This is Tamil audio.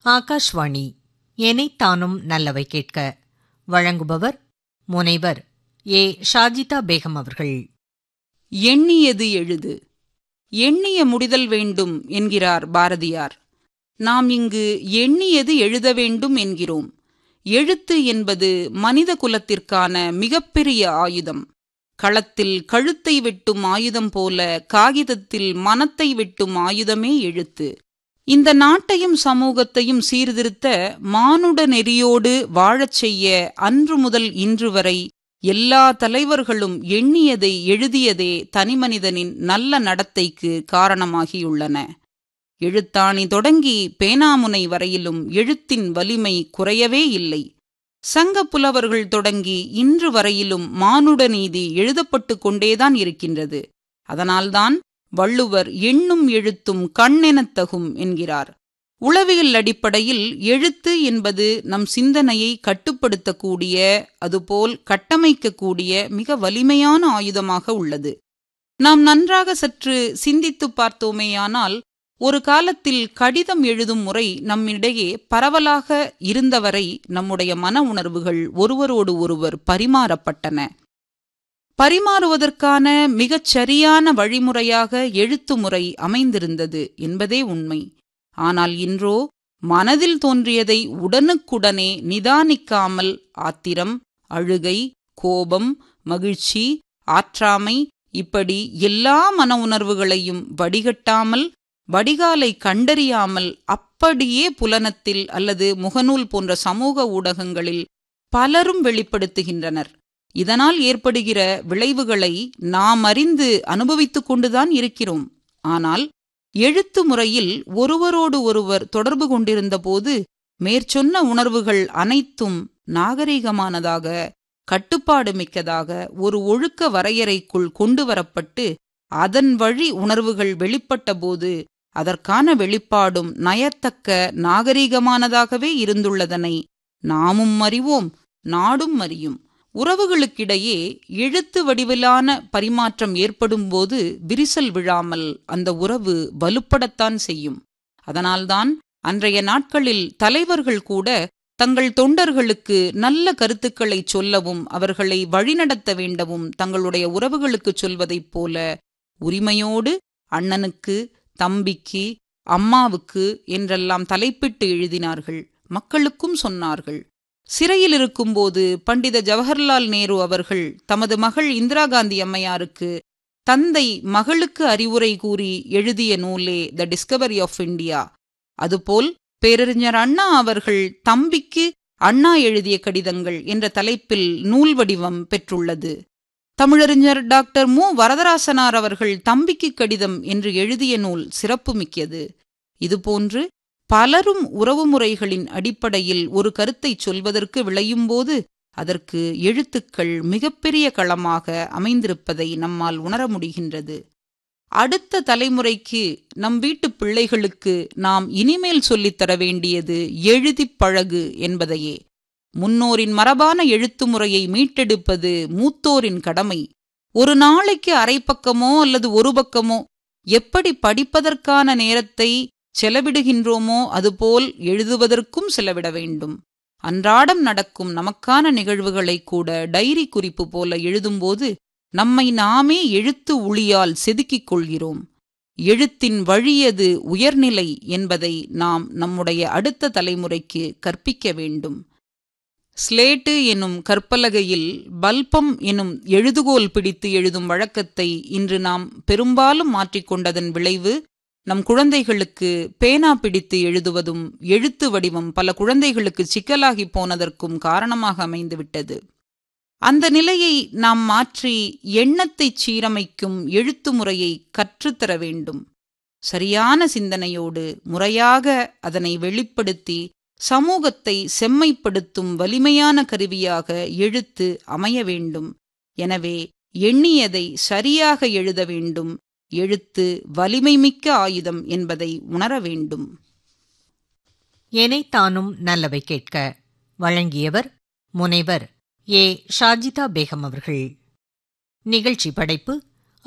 ஆகாஷ்வாணி எனைத்தானும் நல்லவை கேட்க வழங்குபவர் முனைவர் ஏ ஷாஜிதா பேகம் அவர்கள் எண்ணியது எழுது எண்ணிய முடிதல் வேண்டும் என்கிறார் பாரதியார் நாம் இங்கு எண்ணியது எழுத வேண்டும் என்கிறோம் எழுத்து என்பது மனித குலத்திற்கான மிகப்பெரிய ஆயுதம் களத்தில் கழுத்தை வெட்டும் ஆயுதம் போல காகிதத்தில் மனத்தை வெட்டும் ஆயுதமே எழுத்து இந்த நாட்டையும் சமூகத்தையும் சீர்திருத்த மானுட நெறியோடு வாழச் செய்ய அன்று முதல் இன்று வரை எல்லா தலைவர்களும் எண்ணியதை எழுதியதே தனிமனிதனின் நல்ல நடத்தைக்கு காரணமாகியுள்ளன எழுத்தாணி தொடங்கி பேனாமுனை வரையிலும் எழுத்தின் வலிமை குறையவே இல்லை சங்க புலவர்கள் தொடங்கி இன்று வரையிலும் மானுட நீதி எழுதப்பட்டு கொண்டேதான் இருக்கின்றது அதனால்தான் வள்ளுவர் எண்ணும் எழுத்தும் கண்ணெனத்தகும் என்கிறார் உளவியல் அடிப்படையில் எழுத்து என்பது நம் சிந்தனையை கட்டுப்படுத்தக்கூடிய அதுபோல் கட்டமைக்கக்கூடிய மிக வலிமையான ஆயுதமாக உள்ளது நாம் நன்றாக சற்று சிந்தித்து பார்த்தோமேயானால் ஒரு காலத்தில் கடிதம் எழுதும் முறை நம்மிடையே பரவலாக இருந்தவரை நம்முடைய மன உணர்வுகள் ஒருவரோடு ஒருவர் பரிமாறப்பட்டன பரிமாறுவதற்கான மிகச் சரியான வழிமுறையாக எழுத்து முறை அமைந்திருந்தது என்பதே உண்மை ஆனால் இன்றோ மனதில் தோன்றியதை உடனுக்குடனே நிதானிக்காமல் ஆத்திரம் அழுகை கோபம் மகிழ்ச்சி ஆற்றாமை இப்படி எல்லா மன உணர்வுகளையும் வடிகட்டாமல் வடிகாலை கண்டறியாமல் அப்படியே புலனத்தில் அல்லது முகநூல் போன்ற சமூக ஊடகங்களில் பலரும் வெளிப்படுத்துகின்றனர் இதனால் ஏற்படுகிற விளைவுகளை நாம் அறிந்து அனுபவித்துக் கொண்டுதான் இருக்கிறோம் ஆனால் எழுத்து முறையில் ஒருவரோடு ஒருவர் தொடர்பு கொண்டிருந்தபோது மேற்சொன்ன உணர்வுகள் அனைத்தும் நாகரிகமானதாக கட்டுப்பாடு மிக்கதாக ஒரு ஒழுக்க வரையறைக்குள் கொண்டு வரப்பட்டு அதன் வழி உணர்வுகள் வெளிப்பட்ட போது அதற்கான வெளிப்பாடும் நயத்தக்க நாகரிகமானதாகவே இருந்துள்ளதனை நாமும் அறிவோம் நாடும் அறியும் உறவுகளுக்கிடையே எழுத்து வடிவிலான பரிமாற்றம் ஏற்படும்போது விரிசல் விழாமல் அந்த உறவு வலுப்படத்தான் செய்யும் அதனால்தான் அன்றைய நாட்களில் தலைவர்கள் கூட தங்கள் தொண்டர்களுக்கு நல்ல கருத்துக்களை சொல்லவும் அவர்களை வழிநடத்த வேண்டவும் தங்களுடைய உறவுகளுக்கு சொல்வதைப் போல உரிமையோடு அண்ணனுக்கு தம்பிக்கு அம்மாவுக்கு என்றெல்லாம் தலைப்பிட்டு எழுதினார்கள் மக்களுக்கும் சொன்னார்கள் சிறையில் இருக்கும்போது பண்டித ஜவஹர்லால் நேரு அவர்கள் தமது மகள் இந்திரா காந்தி அம்மையாருக்கு தந்தை மகளுக்கு அறிவுரை கூறி எழுதிய நூலே த டிஸ்கவரி ஆஃப் இந்தியா அதுபோல் பேரறிஞர் அண்ணா அவர்கள் தம்பிக்கு அண்ணா எழுதிய கடிதங்கள் என்ற தலைப்பில் நூல் வடிவம் பெற்றுள்ளது தமிழறிஞர் டாக்டர் மு வரதராசனார் அவர்கள் தம்பிக்கு கடிதம் என்று எழுதிய நூல் சிறப்புமிக்கது இதுபோன்று பலரும் உறவுமுறைகளின் அடிப்படையில் ஒரு கருத்தை சொல்வதற்கு விளையும்போது அதற்கு எழுத்துக்கள் மிகப்பெரிய களமாக அமைந்திருப்பதை நம்மால் உணர முடிகின்றது அடுத்த தலைமுறைக்கு நம் வீட்டு பிள்ளைகளுக்கு நாம் இனிமேல் சொல்லித்தர வேண்டியது எழுதிப் பழகு என்பதையே முன்னோரின் மரபான எழுத்து முறையை மீட்டெடுப்பது மூத்தோரின் கடமை ஒரு நாளைக்கு அரை பக்கமோ அல்லது ஒரு பக்கமோ எப்படி படிப்பதற்கான நேரத்தை செலவிடுகின்றோமோ அதுபோல் எழுதுவதற்கும் செலவிட வேண்டும் அன்றாடம் நடக்கும் நமக்கான நிகழ்வுகளை கூட டைரி குறிப்பு போல எழுதும்போது நம்மை நாமே எழுத்து ஒளியால் செதுக்கிக் கொள்கிறோம் எழுத்தின் வழியது உயர்நிலை என்பதை நாம் நம்முடைய அடுத்த தலைமுறைக்கு கற்பிக்க வேண்டும் ஸ்லேட்டு எனும் கற்பலகையில் பல்பம் எனும் எழுதுகோல் பிடித்து எழுதும் வழக்கத்தை இன்று நாம் பெரும்பாலும் மாற்றிக்கொண்டதன் விளைவு நம் குழந்தைகளுக்கு பேனா பிடித்து எழுதுவதும் எழுத்து வடிவம் பல குழந்தைகளுக்கு சிக்கலாகி போனதற்கும் காரணமாக அமைந்துவிட்டது அந்த நிலையை நாம் மாற்றி எண்ணத்தை சீரமைக்கும் எழுத்து முறையை கற்றுத்தர வேண்டும் சரியான சிந்தனையோடு முறையாக அதனை வெளிப்படுத்தி சமூகத்தை செம்மைப்படுத்தும் வலிமையான கருவியாக எழுத்து அமைய வேண்டும் எனவே எண்ணியதை சரியாக எழுத வேண்டும் எழுத்து வலிமைமிக்க ஆயுதம் என்பதை உணர வேண்டும் எனைத்தானும் நல்லவை கேட்க வழங்கியவர் முனைவர் ஏ ஷாஜிதா பேகம் அவர்கள் நிகழ்ச்சி படைப்பு